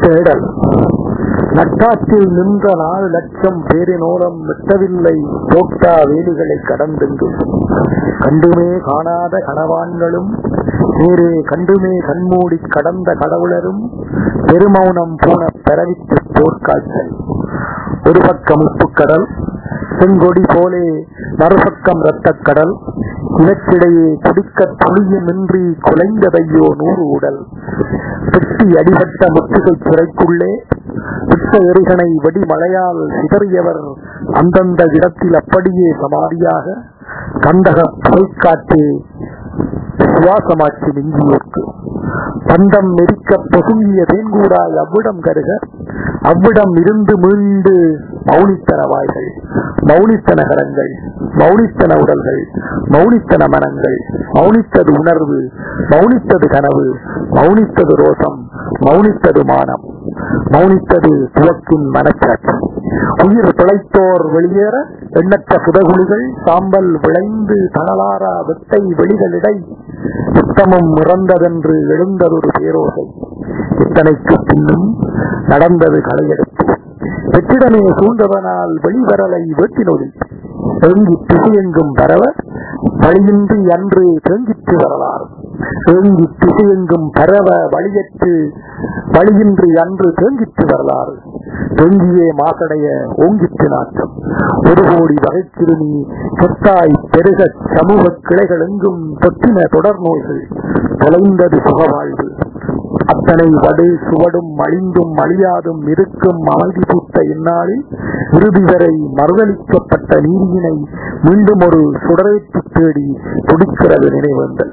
தேடல் நட்டாற்றில் நின்ற நாலு லட்சம் பேரினோரம் வெட்டவில்லை தோட்டா வேலிகளை கடந்தெங்கும் கண்டுமே காணாத கணவான்களும் நேரே கண்டுமே கண்மூடி கடந்த கடவுளரும் பெருமௌனம் பூண பெறவித்து போர்க்காய்ச்சல் ஒரு பக்கம் உப்புக்கடல் செங்கொடி போலே மறுபக்கம் இரத்தக்கடல் இவற்றிடையே குடிக்க துளியுமின்றி குலைந்ததையோ நூறு உடல் பெட்டி அடிபட்ட முற்றுகை சிறைக்குள்ளே விட்ட எரிகனை வெடிமழையால் சிதறியவர் அந்தந்த இடத்தில் அப்படியே சமாதியாக கந்தக புகைக்காற்று சுவாசமாட்சி மிஞ்சியோர்க்கு பந்தம் நெரிக்க பொசுங்கிய தேன்கூடாய் அவ்விடம் கருக அவ்விடம் இருந்து மீண்டு மௌனித்தன வாய்கள் மௌனித்தன கரங்கள் மௌனித்தன உடல்கள் மௌனித்தன மனங்கள் மௌனித்தது உணர்வு மௌனித்தது கனவு மௌனித்தது ரோசம் மௌனித்தது மானம் மௌனித்தது துவக்கின் மனச்சாட்சி உயிர் பிழைத்தோர் வெளியேற எண்ணற்ற புதகுலிகள் சாம்பல் விளைந்து தனலாரா வெட்டை வெளிகளிடை சுத்தமும் இறந்ததென்று எழுந்ததொரு பேரோசை இத்தனைக்கு பின்னும் நடந்தது களையெடுப்பு வெற்றிடமே சூழ்ந்தவனால் வெளிவரலை வேட்டினொலி ஏங்கி திசையெங்கும் பரவ வழியின்றி அன்று தேங்கிற்று வரலாறு ஏங்கி திசையெங்கும் பரவ வழியற்று வழியின்றி அன்று தேங்கிற்று வரலாறு தேங்கியே மாசடைய ஓங்கிற்று நாட்டம் ஒரு கோடி வகைக்கிருமி சொத்தாய் பெருக சமூக கிளைகள் எங்கும் தொற்றின தொடர் நோய்கள் தொலைந்தது சுகவாழ்வு அத்தனை வடு சுவடும் அழிந்தும் அழியாதும் இருக்கும் அமைதி பூத்த இந்நாளில் இறுதி வரை மறுதளிக்கப்பட்ட நீதியினை மீண்டும் ஒரு சுடரேற்று தேடி துடிக்கிறது நினைவேந்தல்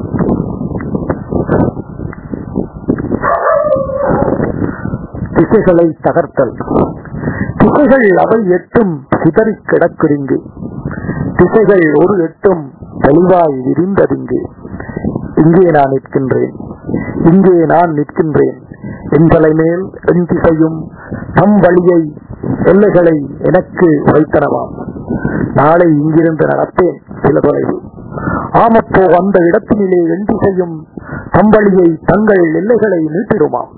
திசைகளை தகர்த்தல் திசைகள் அவை எட்டும் சிதறி கிடக்குறிங்கு திசைகள் ஒரு எட்டும் தெளிவாய் விரிந்ததிங்கு இங்கே நான் நிற்கின்றேன் இங்கே நான் நிற்கின்றேன் எங்களை மேல் என் திசையும் தம் வழியை எல்லைகளை எனக்கு வைத்தனவாம் நாளை இங்கிருந்து நடப்பேன் சில தொலைவு ஆமப்போ அந்த இடத்தினிலே என் திசையும் தம் வழியை தங்கள் எல்லைகளை நீட்டிடுமாம்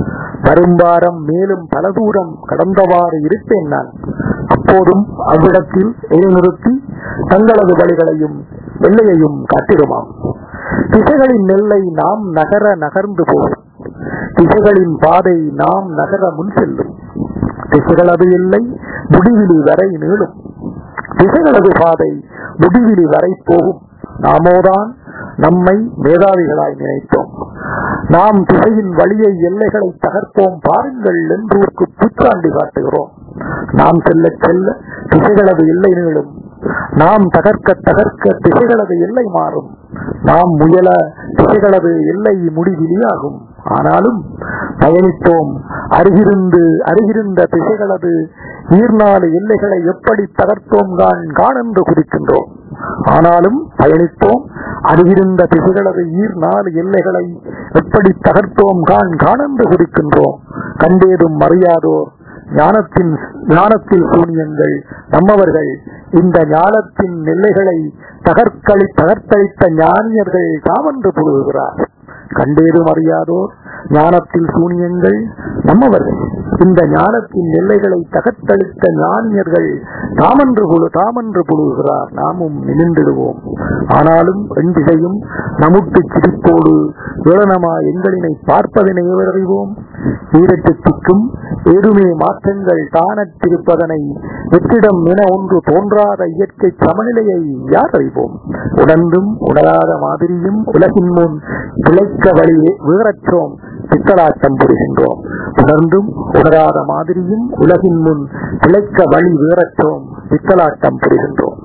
வரும் வாரம் மேலும் பல தூரம் கடந்தவாறு இருப்பேன் நான் அப்போதும் அவ்விடத்தில் நிறுத்தி தங்களது வழிகளையும் எல்லையையும் காட்டிடுமாம் திசைகளின் எல்லை நாம் நகர நகர்ந்து போகும் திசைகளின் பாதை நாம் நகர முன் செல்லும் திசைகளது எல்லை முடிவிலி வரை நீளும் திசைகளது பாதை முடிவிலி வரை போகும் நாமோதான் நம்மை மேதாவிகளாய் நினைத்தோம் நாம் திசையின் வழியை எல்லைகளை தகர்ப்போம் பாருங்கள் என்றூருக்கு பூச்சாண்டி காட்டுகிறோம் நாம் செல்ல செல்ல திசைகளது எல்லை நீளும் நாம் தகர்க்க தகர்க்க திசைகளது எல்லை மாறும் நாம் முயல திசைகளது எல்லை முடிவிலியாகும் ஆனாலும் பயணித்தோம் அருகிருந்து அருகிருந்த திசைகளது ஈர்நாடு எல்லைகளை எப்படி தகர்த்தோம் கான் காணென்று குறிக்கின்றோம் ஆனாலும் பயணித்தோம் அருகிருந்த திசைகளது ஈர் நாலு எல்லைகளை எப்படி தகர்த்தோம் கான் காணென்று குறிக்கின்றோம் கண்டேதும் அறியாதோர் ஞானத்தின் ஞானத்தில் சூனியங்கள் நம்மவர்கள் இந்த ஞானத்தின் எல்லைகளை தகர்க்களி தகர்த்தளித்த ஞானியர்கள் தாமென்று புழுகிறார் கண்டேதும் அறியாதோர் ஞானத்தில் சூனியங்கள் நம்மவர்கள் இந்த ஞானத்தின் எல்லைகளை தகர்த்தளித்த ஞானியர்கள் தாமன்று புழு தாமன்று புழுகிறார் நாமும் நிமிந்திடுவோம் ஆனாலும் எண்டிசையும் நமுட்டு சிரிப்போடு ஏளனமா எங்களினை பார்ப்பதனை அறிவோம் ஈரட்டுக்கும் ஏதுமே மாற்றங்கள் தானற்றிருப்பதனை வெற்றிடம் என ஒன்று தோன்றாத இயற்கை சமநிலையை யார் அறிவோம் உணர்ந்தும் உணராத மாதிரியும் உலகின் முன் பிழைக்க வழி வேறற்றோம் பித்தலாட்டம் புரிகின்றோம் உணர்ந்தும் உணராத மாதிரியும் உலகின் முன் பிழைக்க வழி வேறற்றோம் பித்தலாட்டம் புரிகின்றோம்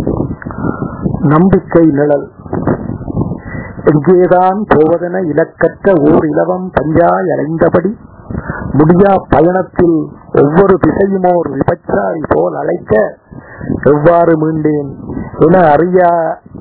நம்பிக்கை நிழல் எங்கேதான் போவதென இலக்கற்ற ஓர் இலவம் பஞ்சாய் அடைந்தபடி முடியா பயணத்தில் ஒவ்வொரு திசையுமோர் விபச்சாரி போல் அழைக்க எவ்வாறு மீண்டேன் என அறியா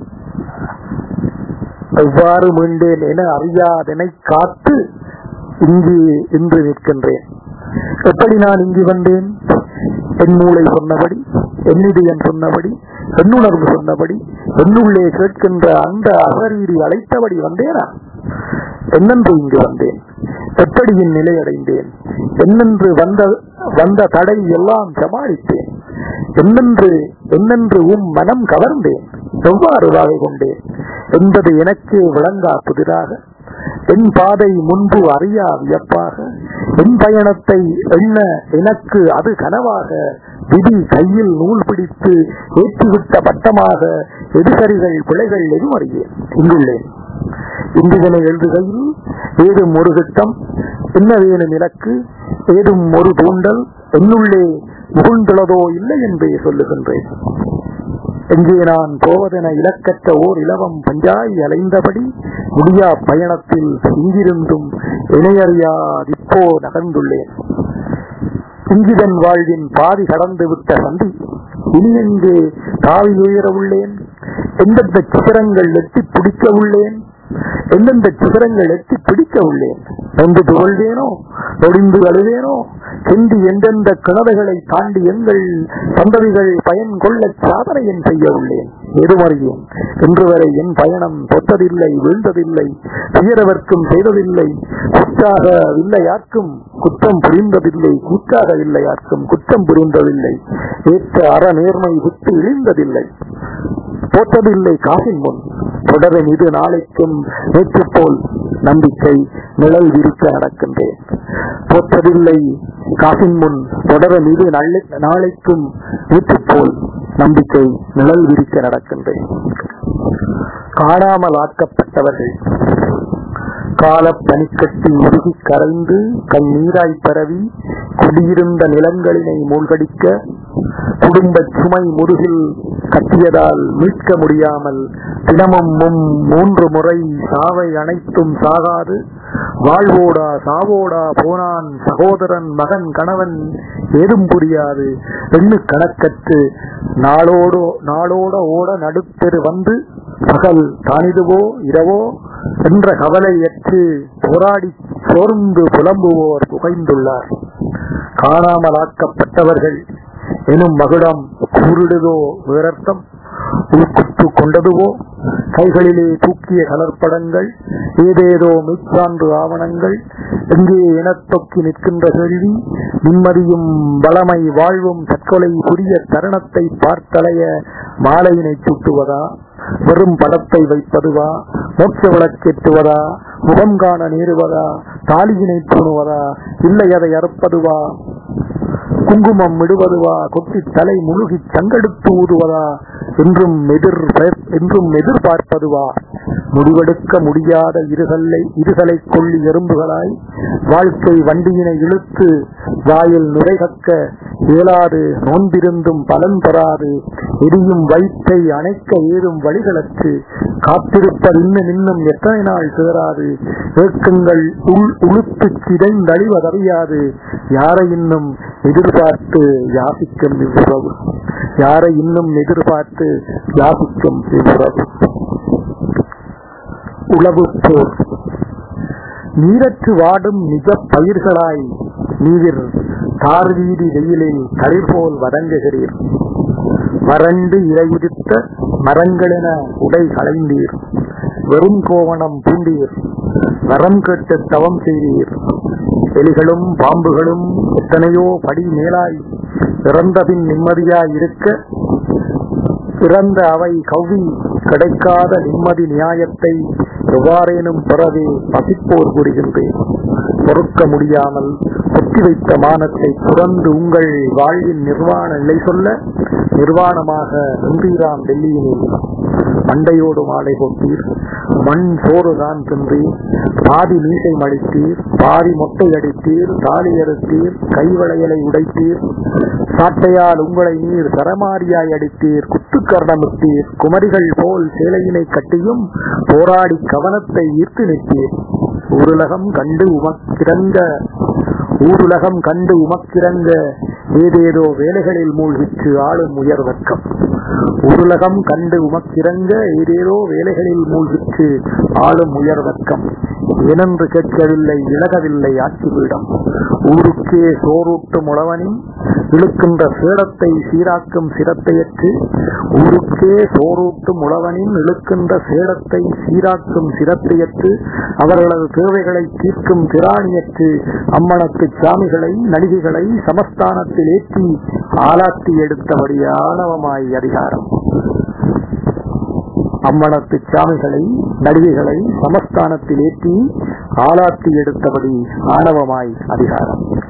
எவ்வாறு மீண்டேன் என அறியாதனை காத்து இங்கு இன்று நிற்கின்றேன் எப்படி நான் இங்கு வந்தேன் என் மூளை சொன்னபடி என்னிடையன் சொன்னபடி என்னுணர்வு சொன்னபடி என்னுள்ளே கேட்கின்ற அந்த அகரீரி அழைத்தபடி வந்தேனா என்னென்று இங்கு வந்தேன் எப்படியின் நிலையடைந்தேன் என்னென்று வந்த வந்த தடை எல்லாம் சமாளித்தேன் என்னென்று என்னென்று உம் மனம் கவர்ந்தேன் எவ்வாறு வகை கொண்டேன் என்பது எனக்கே விளங்கா புதிராக என் பாதை முன்பு அறியா வியப்பாக என் பயணத்தை எண்ண எனக்கு அது கனவாக விதி கையில் நூல் பிடித்து ஏற்றிவிட்ட பட்டமாக எதிசரிகள் பிழைகள் எதுவும் அறியேன் இங்குள்ளேன் இன்றுதனை எழுதுகையில் ஏதும் ஒரு திட்டம் என்ன வேணும் இலக்கு ஏதும் ஒரு தூண்டல் என்னுள்ளே முகுந்துள்ளதோ இல்லை என்பே சொல்லுகின்றேன் எங்கே நான் போவதென இலக்கற்ற ஓர் இலவம் பஞ்சாய் அலைந்தபடி முடியா பயணத்தில் இங்கிருந்தும் இணையறியாதிப்போ நகர்ந்துள்ளேன் இங்கிதன் வாழ்வின் பாதி கடந்து விட்ட சந்தி இனி எங்கே தாவி உயர உள்ளேன் எந்தெந்த சிகரங்கள் எட்டி பிடிக்க உள்ளேன் எந்தெந்த சிகரங்கள் எட்டி பிடிக்க உள்ளேன் என்று துவழ்வேனோ ஒளிந்து அழுவேனோ சென்று எந்தெந்த கிணறுகளை தாண்டி எங்கள் சந்ததிகள் பயன் கொள்ள சாதனையும் செய்ய உள்ளேன் எதுமறியேன் இன்று வரை என் பயணம் தொட்டதில்லை வீழ்ந்ததில்லை துயரவர்க்கும் செய்ததில்லை குற்றாக இல்லையாக்கும் குற்றம் புரிந்ததில்லை கூற்றாக இல்லையாக்கும் குற்றம் புரிந்ததில்லை ஏற்ற அற நேர்மை விட்டு இழிந்ததில்லை போட்டதில்லை காசின் முன் தொடரின் இது நாளைக்கும் நேற்று போல் நம்பிக்கை நிழல் விரிக்க நடக்கின்றேன் போற்றதில்லை காசின் முன் தொடரின் இது நாளைக்கும் நேற்று போல் நம்பிக்கை நிழல் விரிக்க நடக்கின்றேன் காணாமல் ஆக்கப்பட்டவர்கள் கால பனிக்கட்டி உருகி கரைந்து கண்ணீராய் பரவி குடியிருந்த நிலங்களினை மூழ்கடிக்க குடும்ப சுமை முதுகில் கட்டியதால் மீட்க முடியாமல் தினமும் மும் மூன்று முறை சாவை அனைத்தும் சாகாது வாழ்வோடா சாவோடா போனான் சகோதரன் மகன் கணவன் ஏதும் புரியாது பெண்ணு கணக்கற்று நாளோடோ நாளோட ஓட நடுத்தெரு வந்து பகல் தானிதுவோ இரவோ என்ற கவலையற்று போராடி சோர்ந்து புலம்புவோர் புகைந்துள்ளார் காணாமலாக்கப்பட்டவர்கள் எனும் மகுடம் கூறிடுதோ வேறர்த்தம் உள்குத்து கொண்டதுவோ கைகளிலே தூக்கிய கலர்ப்படங்கள் ஏதேதோ மெய்ச்சான்று ஆவணங்கள் எங்கே எனத்தொக்கி நிற்கின்ற கேள்வி நிம்மதியும் வளமை வாழ்வும் தற்கொலை புரிய தருணத்தை பார்த்தலைய மாலையினை சூட்டுவதா வெறும் படத்தை வைப்பதுவா மோட்ச விளக்கேற்றுவதா முகம் காண நேருவதா தாலியினை தூணுவதா இல்லை அதை அறுப்பதுவா குங்குமம் விடுவதுவா கொட்டி தலை முழுகி சங்கெடுத்து ஊதுவதா என்றும் எதிர் என்றும் எதிர்பார்ப்பதுவா முடிவெடுக்க முடியாத இருகல்லை இருகலை கொள்ளி எறும்புகளாய் வாழ்க்கை வண்டியினை இழுத்து வாயில் நுரைகக்க இயலாது நோன்பிருந்தும் பலன் பெறாது எரியும் வயிற்றை அணைக்க ஏதும் வழிகளற்று காத்திருப்பது இன்னும் இன்னும் எத்தனை நாள் சேராது ஏக்கங்கள் உள் உளுத்து சிதைந்தழிவதறியாது யாரை இன்னும் எதிர்பார்த்து யாசிக்கும் இவ்வுறவு யாரை இன்னும் எதிர்பார்த்து யாசிக்கும் இவ்வுறவு உளவு போர் நீரற்று வாடும் நிஜ பயிர்களாய் நீவிர் தார்வீதி வெயிலில் தளிர் போல் வதங்குகிறீர் வறண்டு இலையுதித்த மரங்களென உடை களைந்தீர் வெறும் கோவணம் பூண்டீர் வரம் கேட்டு தவம் செய்தீர் எலிகளும் பாம்புகளும் எத்தனையோ படி மேலாய் இறந்தபின் நிம்மதியாய் இருக்க பிறந்த அவை கவ்வி கிடைக்காத நிம்மதி நியாயத்தை எவ்வாறேனும் பிறவே பசிப்போர் கூறுகின்றேன் பொறுக்க முடியாமல் ஒத்தி வைத்த மானத்தை துறந்து உங்கள் வாழ்வின் நிர்வாண நிலை சொல்ல நிர்வாணமாக நின்றீராம் டெல்லியினில் மண்டையோடு மாலை போட்டீர் மண் சோறுதான் தின்றீர் பாதி மீசை மடித்தீர் பாதி மொட்டை அடித்தீர் தாலி அறுத்தீர் கைவளையலை உடைத்தீர் சாட்டையால் உங்களை நீர் சரமாரியாய் அடித்தீர் குத்துக்கரணமிட்டீர் குமரிகள் போல் சேலையினை கட்டியும் போராடி கவனத்தை ஈர்த்து நிற்பீர் ஊருலகம் கண்டு உமக்கிறங்க ஊருலகம் கண்டு உமக்கிறங்க ஏதேதோ வேலைகளில் மூழ்கிற்று ஆளும் உயர்வர்க்கம் ஊருலகம் கண்டு உமக்கிறங்க ஏதேதோ வேலைகளில் மூழ்கிற்று ஆளும் உயர்வர்க்கம் ஏனென்று கேட்கவில்லை விலகவில்லை ஆட்சி பீடம் ஊருக்கே சோறூட்டும் உழவனின் இழுக்கின்ற சேடத்தை சீராக்கும் சிரத்தையற்று ஊருக்கே சோறூட்டும் உழவனின் இழுக்கின்ற சேடத்தை சீராக்கும் சிரத்தையற்று அவர்களது தேவைகளை தீர்க்கும் திராணியற்று அம்மணத்து சாமிகளை நடிகைகளை சமஸ்தானத்தில் ஏற்றி ஆளாத்தி எடுத்தபடி ஆணவமாய் அதிகாரம் அம்மணத்து சாமிகளை நடிகைகளை சமஸ்தானத்தில் ஏற்றி ஆளாத்தி எடுத்தபடி ஆணவமாய் அதிகாரம்